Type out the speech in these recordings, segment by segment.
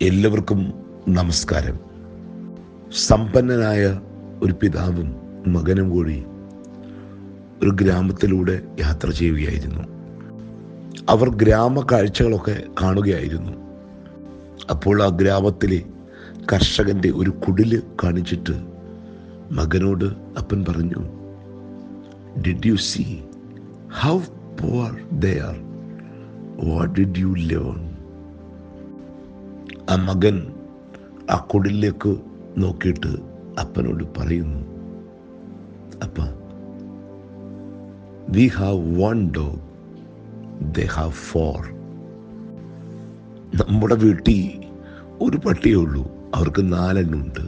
എല്ലാവർക്കും നമസ്കാരം സമ്പന്നനായ ഒരു പിതാവും മകനും കൂടി ഒരു ഗ്രാമത്തിലൂടെ യാത്ര ചെയ്യുകയായിരുന്നു അവർ ഗ്രാമ കാഴ്ചകളൊക്കെ കാണുകയായിരുന്നു അപ്പോൾ ആ ഗ്രാമത്തിലെ കർഷകന്റെ ഒരു കുടില് കാണിച്ചിട്ട് മകനോട് അപ്പൻ പറഞ്ഞു did you see how poor they are what did you learn ആ മകൻ ആ കുടിലേക്ക് നോക്കിയിട്ട് അപ്പനോട് പറയുന്നു അപ്പ we have one dog they have four നമ്മുടെ വീട്ടിൽ ഒരു പട്ടിയേ ഉള്ളൂ അവർക്ക് നാലെണ്ണമുണ്ട്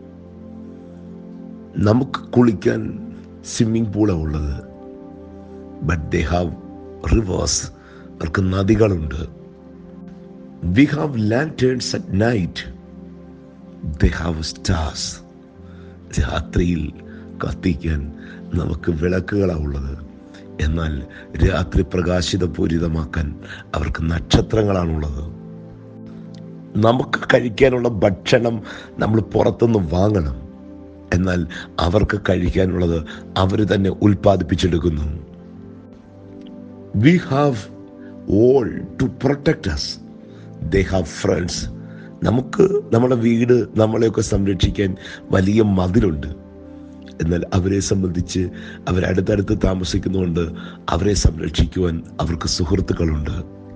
നമുക്ക് കുളിക്കാൻ സ്വിമ്മിംഗ് പൂളാണ് ഉള്ളത് ബട്ട് ദേ ഹാവ് റിവേഴ്സ് അവർക്ക് നദികളുണ്ട് we have lanterns at night they have stars രാത്രിയിൽ കത്തിക്കാൻ നമുക്ക് വിളക്കുകളാണ് ഉള്ളത് എന്നാൽ രാത്രി പ്രകാശിതപൂരിതമാക്കാൻ അവർക്ക് നക്ഷത്രങ്ങളാണുള്ളത് നമുക്ക് കഴിക്കാനുള്ള ഭക്ഷണം നമ്മൾ പുറത്തുനിന്ന് വാങ്ങണം എന്നാൽ അവർക്ക് കഴിക്കാനുള്ളത് അവർ തന്നെ ഉൽപ്പാദിപ്പിച്ചെടുക്കുന്നു we have all to protect us they have friends നമുക്ക് നമ്മുടെ വീട് നമ്മളെയൊക്കെ സംരക്ഷിക്കാൻ വലിയ മതിലുണ്ട് എന്നാൽ അവരെ സംബന്ധിച്ച് അവരടുത്തടുത്ത് താമസിക്കുന്നതുകൊണ്ട് അവരെ സംരക്ഷിക്കുവാൻ അവർക്ക് സുഹൃത്തുക്കളുണ്ട്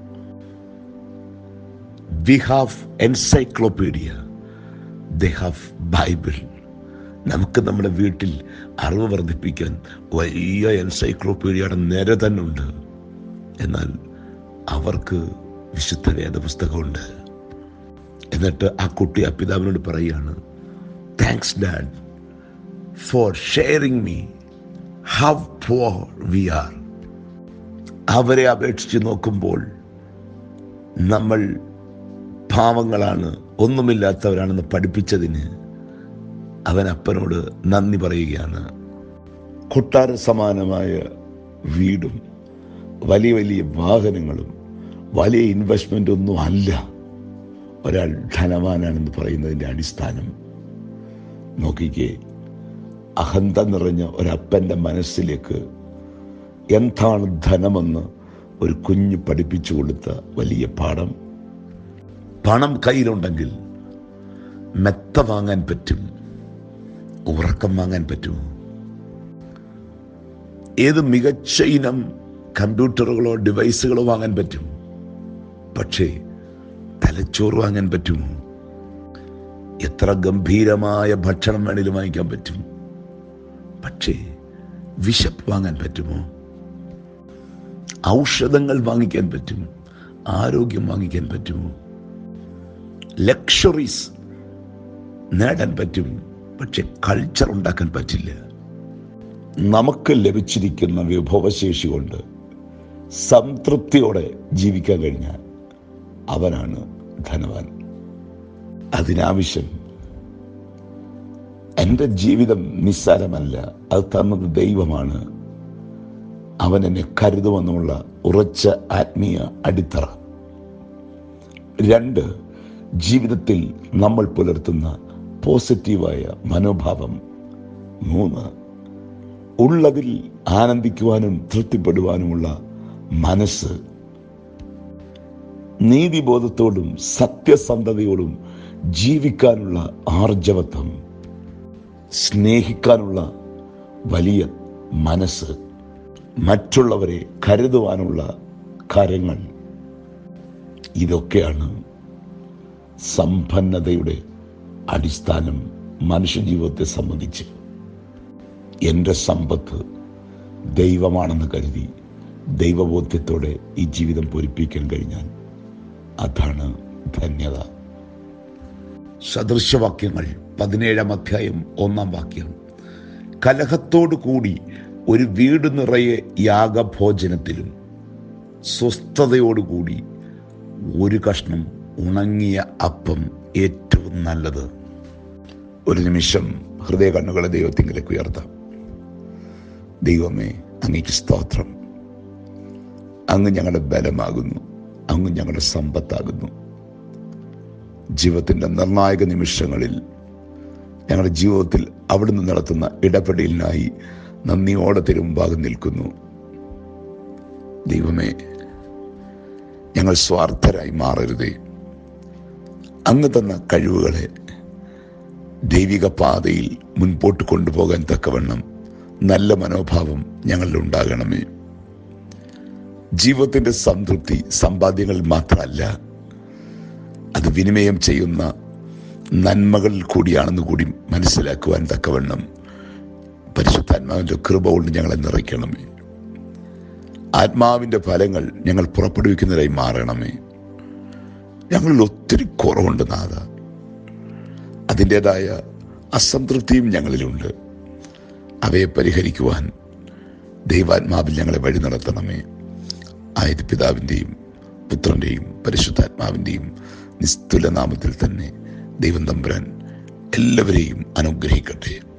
we have encyclopedia they have Bible നമുക്ക് നമ്മുടെ വീട്ടിൽ അറിവ് വർദ്ധിപ്പിക്കാൻ വലിയ എൻസൈക്ലോപീഡിയയുടെ നിര തന്നെ ഉണ്ട് എന്നാൽ അവർക്ക് വിശുദ്ധ വേദപുസ്തകമുണ്ട് എന്നിട്ട് ആ കുട്ടി ആ പിതാവിനോട് പറയുകയാണ് thanks dad for sharing me how poor we are അവരെ അപേക്ഷിച്ച് നോക്കുമ്പോൾ നമ്മൾ പാവങ്ങളാണ് ഒന്നുമില്ലാത്തവരാണെന്ന് പഠിപ്പിച്ചതിന് അവൻ അപ്പനോട് നന്ദി പറയുകയാണ് കൊട്ടാര സമാനമായ വീടും വലിയ വലിയ വാഹനങ്ങളും വലിയ ഇൻവെസ്റ്റ്മെൻ്റ് ഒന്നും അല്ല ഒരാൾ ധനവാനാണെന്ന് പറയുന്നതിൻ്റെ അടിസ്ഥാനം നോക്കിക്കേ അഹന്ത നിറഞ്ഞ ഒരപ്പൻ്റെ മനസ്സിലേക്ക് എന്താണ് ധനമെന്ന് ഒരു കുഞ്ഞ് പഠിപ്പിച്ചു കൊടുത്ത വലിയ പാഠം പണം കയ്യിലുണ്ടെങ്കിൽ മെത്ത വാങ്ങാൻ പറ്റും ഉറക്കം വാങ്ങാൻ പറ്റുമോ ഏത് മികച്ച ഇനം കമ്പ്യൂട്ടറുകളോ ഡിവൈസുകളോ വാങ്ങാൻ പറ്റും പക്ഷേ തലച്ചോറ് വാങ്ങാൻ പറ്റുമോ എത്ര ഗംഭീരമായ ഭക്ഷണം വേണേലും വാങ്ങിക്കാൻ പറ്റും പക്ഷേ വിശപ്പ് വാങ്ങാൻ പറ്റുമോ ഔഷധങ്ങൾ വാങ്ങിക്കാൻ പറ്റും ആരോഗ്യം വാങ്ങിക്കാൻ പറ്റുമോ ലക്ഷറീസ് നേടാൻ പറ്റും പക്ഷെ കൾച്ചർ ഉണ്ടാക്കാൻ പറ്റില്ല നമുക്ക് ലഭിച്ചിരിക്കുന്ന വിഭവശേഷി കൊണ്ട് സംതൃപ്തിയോടെ ജീവിക്കാൻ കഴിഞ്ഞാൽ അവനാണ് ധനവാൻ അതിനാവശ്യം എൻ്റെ ജീവിതം നിസ്സാരമല്ല അത് തന്നത് ദൈവമാണ് അവൻ എന്നെ കരുതുമെന്നുള്ള ഉറച്ച ആത്മീയ അടിത്തറ രണ്ട് ജീവിതത്തിൽ നമ്മൾ പുലർത്തുന്ന പോസിറ്റീവായ മനോഭാവം മൂന്ന് ഉള്ളതിൽ ആനന്ദിക്കുവാനും തൃപ്തിപ്പെടുവാനുമുള്ള മനസ്സ് നീതിബോധത്തോടും സത്യസന്ധതയോടും ജീവിക്കാനുള്ള ആർജവത്വം സ്നേഹിക്കാനുള്ള വലിയ മനസ്സ് മറ്റുള്ളവരെ കരുതുവാനുള്ള കരങ്ങൾ ഇതൊക്കെയാണ് സമ്പന്നതയുടെ അടിസ്ഥാനം മനുഷ്യജീവിതത്തെ സംബന്ധിച്ച് എൻ്റെ സമ്പത്ത് ദൈവമാണെന്ന് കരുതി ദൈവബോധ്യത്തോടെ ഈ ജീവിതം പൊരിപ്പിക്കാൻ കഴിഞ്ഞാൽ അതാണ് ധന്യത സദൃശവാക്യങ്ങൾ പതിനേഴാം അധ്യായം ഒന്നാം വാക്യം കലഹത്തോടു കൂടി ഒരു വീട് നിറയെ യാഗഭോജനത്തിലും സ്വസ്ഥതയോടുകൂടി ഒരു കഷ്ണം ഉണങ്ങിയ അപ്പം ഏറ്റവും നല്ലത് ഒരു നിമിഷം ഹൃദയ കണ്ണുകളെ ദൈവത്തിങ്കിലേക്ക് ഉയർത്താം ദൈവമേ അങ്ങേക്ക് സ്തോത്രം അങ്ങ് ഞങ്ങളുടെ ബലമാകുന്നു അങ്ങ് ഞങ്ങളുടെ സമ്പത്താകുന്നു ജീവിതത്തിൻ്റെ നിർണായക നിമിഷങ്ങളിൽ ഞങ്ങളുടെ ജീവിതത്തിൽ അവിടുന്ന് നടത്തുന്ന ഇടപെടലിനായി നന്ദിയോടെ തിരുമുമ്പാകെ നിൽക്കുന്നു ദൈവമേ ഞങ്ങൾ സ്വാർത്ഥരായി മാറരുതേ അങ്ങ് തന്ന കഴിവുകളെ ദൈവിക പാതയിൽ മുൻപോട്ട് കൊണ്ടുപോകാൻ തക്കവണ്ണം നല്ല മനോഭാവം ഞങ്ങളിൽ ഉണ്ടാകണമേ ജീവിതത്തിൻ്റെ സംതൃപ്തി സമ്പാദ്യങ്ങളിൽ മാത്രമല്ല അത് വിനിമയം ചെയ്യുന്ന നന്മകളിൽ കൂടിയാണെന്ന് കൂടി മനസ്സിലാക്കുവാൻ തക്കവണ്ണം പരിശുദ്ധാത്മാവിൻ്റെ കൃപ കൊണ്ട് ഞങ്ങളെ നിറയ്ക്കണമേ ആത്മാവിൻ്റെ ഫലങ്ങൾ ഞങ്ങൾ പുറപ്പെടുവിക്കുന്നതായി മാറണമേ ഞങ്ങളിൽ ഒത്തിരി കുറവുണ്ട് നാഥ അതിൻ്റെതായ അസംതൃപ്തിയും ഞങ്ങളിലുണ്ട് അവയെ പരിഹരിക്കുവാൻ ദൈവാത്മാവിൽ ഞങ്ങളെ വഴി നടത്തണമേ ആയത് പിതാവിൻ്റെയും പുത്രൻ്റെയും പരിശുദ്ധാത്മാവിൻ്റെയും നിസ്തുല നാമത്തിൽ തന്നെ ദൈവം തമ്പുരാൻ എല്ലാവരെയും അനുഗ്രഹിക്കട്ടെ